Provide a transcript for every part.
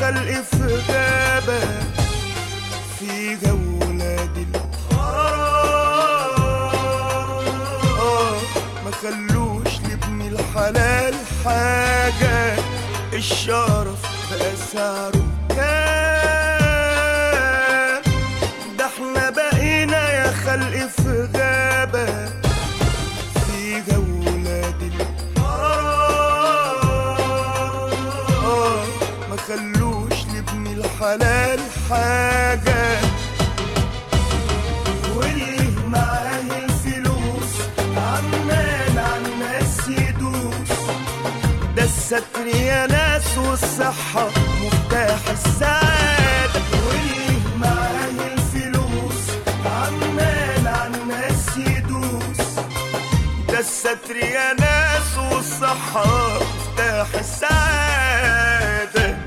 خلق في غابة فيها ولاد الحرام آه ما خلوش لابن الحلال حاجة الشرف بقى سعره كام ده احنا بقينا يا خلق في غابة فيها ولاد الحرام آه ما خلوش لابن الحلال حاجة واللي معاه الفلوس عمال عالناس يدوس ده الستر يا ناس والصحة مفتاح السعادة واللي معاه الفلوس عمال عالناس يدوس ده الستر يا ناس والصحة مفتاح السعادة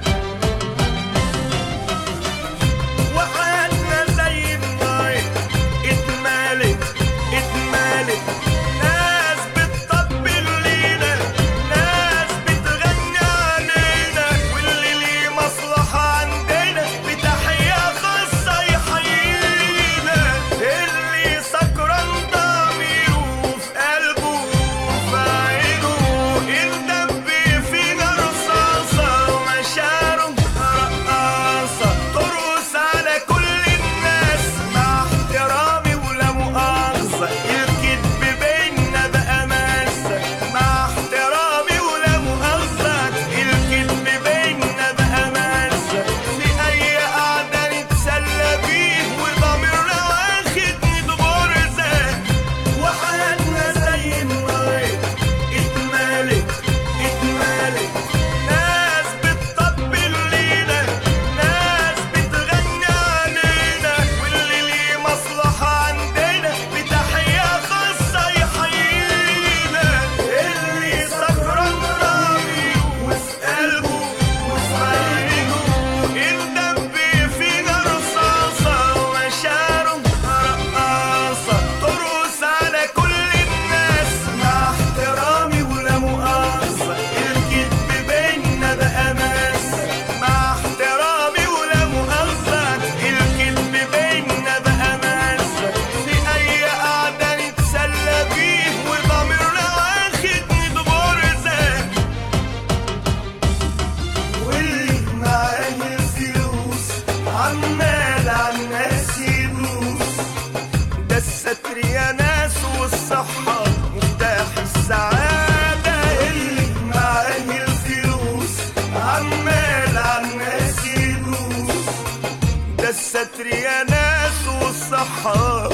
وحياتنا زي النايل اتمالت اتمالت ناس بتطبل لينا ناس بتغني علينا واللي ليه مصلحة عندنا بتحية خاصة يحيينا اللي سكران ضميره في قلبه وفي عينه الدب فينا رصاصة ومشاعره رقاصة ترقص على كل الناس مع احترامي ولا مؤاخذة الكذب بينا بقى ماسة مع احترامي ولا مؤاخذة الكذب بينا بقى ماسة في أي قعدة نتسلى بيه وضميرنا واخد غرزة وحياتنا زي النايل اتمالت اتمالت ناس بتطبل لينا ناس بتغني علينا واللي ليه مصلحة عندنا بتحية خاصة يحيينا اللي سكران رامي وفي قلبه وفي عينه الدب فينا رصاصة ومشاعره رقاصة ترقص على كل الناس مع احترامي ولا مؤاخذة الكذب بينا بقى ماسة مع احترامي ولا مؤاخذة الكذب بينا بقى ماسة في أي قعدة نتسلى بيه وضميرنا واخد غرزة واللي معاه الفلوس عمال عالناس يدوس ده الستر يا ناس والصحة مفتاح السعادة اللي معاه الفلوس عمال عالناس يدوس ده الستر يا ناس والصحة